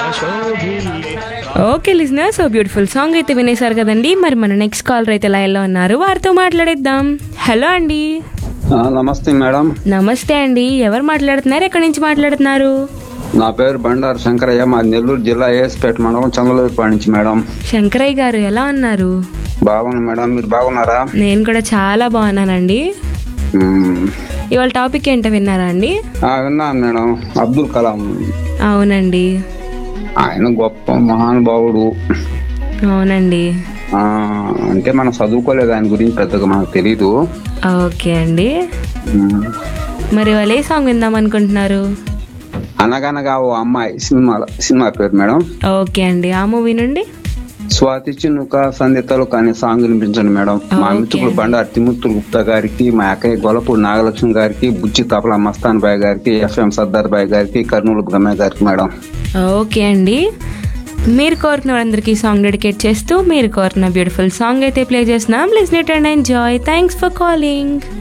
శోభిల్లే okay listener so beautiful song అయితే వినేశారు కదండి మరి మన నెక్స్ట్ కాలర్ అయితే లైన్లో ఉన్నారు వారితో మాట్లాడేద్దాం హలో అండి ఆ, నమస్తే మేడం నమస్తే అండి ఎవరు మాట్లాడుతున్నారు ఎక్కడి నుంచి మాట్లాడుతున్నారు నా పేరు బండారు శంకరయ్య మా నెల్లూరు జిల్లా ఏఎస్పేట మండలం చంద్రలూరుపాడు నుంచి మేడం శంకరయ్య గారు ఎలా ఉన్నారు బాగున్నా మేడం మీరు బాగున్నారా నేను కూడా చాలా బాగున్నానండి మ్మ్. ఇవాళ టాపిక్ ఏంటో విన్నారా అండి ఆ, విన్నాను మేడం అబ్దుల్ కలాం అవునండి ఆయన గొప్ప మహానుభావుడు అవునండి ఆ, అంటే మనం చదువుకోలేదు ఆయన గురించి పెద్దగా మనకు తెలీదు ఓకే అండి మ్మ్. మరి వాళ్ళు ఏ సాంగ్ విందాం అనుకుంటున్నారు అనగనగా ఓ అమ్మాయి సినిమా సినిమా పేరు మేడం ఓకే అండి ఆ మూవీ నుండి స్వాతి చిన్నుక సంధితలు కానీ సాంగ్ వినిపించండి మేడం మా ఓకే. మిత్రులు బండారు తిముత్తులు గుప్తా గారికి మా అక్కయ్య గొలపూడి నాగలక్ష్మి గారికి బుచ్చి తపల మస్తాన్ బాయ్ గారికి ఎఫ్ఎం సర్దార్ బాయ్ గారికి కర్నూలు బ్రహ్మయ్య గారికి మేడం ఓకే అండి మీరు కోరిన వాళ్ళందరికీ సాంగ్ డెడికేట్ చేస్తూ మీరు కోరిన బ్యూటిఫుల్ సాంగ్ అయితే ప్లే చేస్తున్నాం listen and enjoy thanks for calling